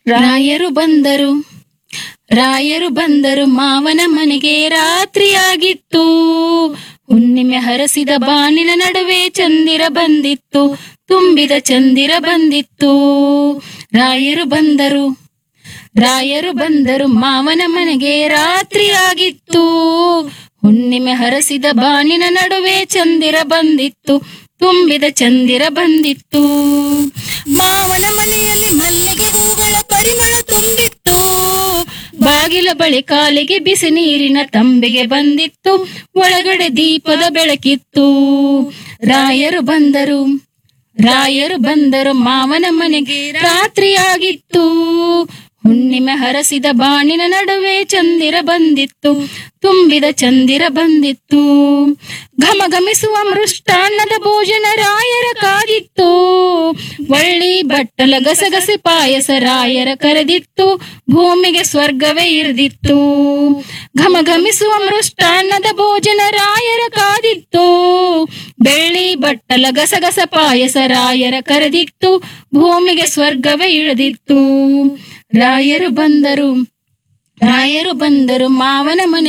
ರಾಯರು ಬಂದರು ರಾಯರು ಬಂದರು ಮಾವನ ಮನೆಗೆ ರಾತ್ರಿಯಾಗಿತ್ತು ಹುಣ್ಣಿಮೆ ಹರಸಿದ ಬಾನಿನ ನಡುವೆ ಚಂದಿರ ಬಂದಿತ್ತು ತುಂಬಿದ ಚಂದಿರ ಬಂದಿತ್ತು ರಾಯರು ಬಂದರು ರಾಯರು ಬಂದರು ಮಾವನ ಮನೆಗೆ ರಾತ್ರಿಯಾಗಿತ್ತು ಹುಣ್ಣಿಮೆ ಹರಸಿದ ಬಾನಿನ ನಡುವೆ ಚಂದಿರ ಬಂದಿತ್ತು ತುಂಬಿದ ಚಂದಿರ ಬಂದಿತ್ತು ಮಾವನ ಮನೆಯಲ್ಲಿ ಮಲ್ಲಿಗೆ ಹೂಗಳ ಪರಿಮಳ ತುಂಬಿತ್ತು ಬಾಗಿಲ ಬಳಿ ಕಾಲಿಗೆ ಬಿಸಿ ನೀರಿನ ತಂಬಿಗೆ ಬಂದಿತ್ತು ಒಳಗಡೆ ದೀಪದ ಬೆಳಕಿತ್ತು ರಾಯರು ಬಂದರು ರಾಯರು ಬಂದರು ಮಾವನ ಮನೆಗೆ ರಾತ್ರಿಯಾಗಿತ್ತು ಹುಣ್ಣಿಮೆ ಹರಸಿದ ಬಾಣಿನ ನಡುವೆ ಚಂದಿರ ಬಂದಿತ್ತು ತುಂಬಿದ ಚಂದಿರ ಬಂದಿತ್ತು ಘಮಘಮಿಸುವ ಮೃಷ್ಟಾನ್ನದ ಭೋಜನ ರಾಯರ ಕಾದಿತ್ತು ಒಳ್ಳಿ ಬಟ್ಟಲ ಗಸಗಸೆ ಪಾಯಸ ರಾಯರ ಕರೆದಿತ್ತು ಭೂಮಿಗೆ ಸ್ವರ್ಗವೇ ಇರಿದಿತ್ತು ಘಮಘಮಿಸುವ ಮೃಷ್ಟಾನ್ನದ ಭೋಜನ ರಾಯರ ಕಾದಿತ್ತು ಬೆಳ್ಳಿ ಬಟ್ಟಲ ಗಸಗಸ ಪಾಯಸ ರಾಯರ ಕರೆದಿತ್ತು ಭೂಮಿಗೆ ಸ್ವರ್ಗವೇ ಇಳಿದಿತ್ತು ರಾಯರು ಬಂದರು ರಾಯರು ಬಂದರು ಮಾವನ ಮನೆ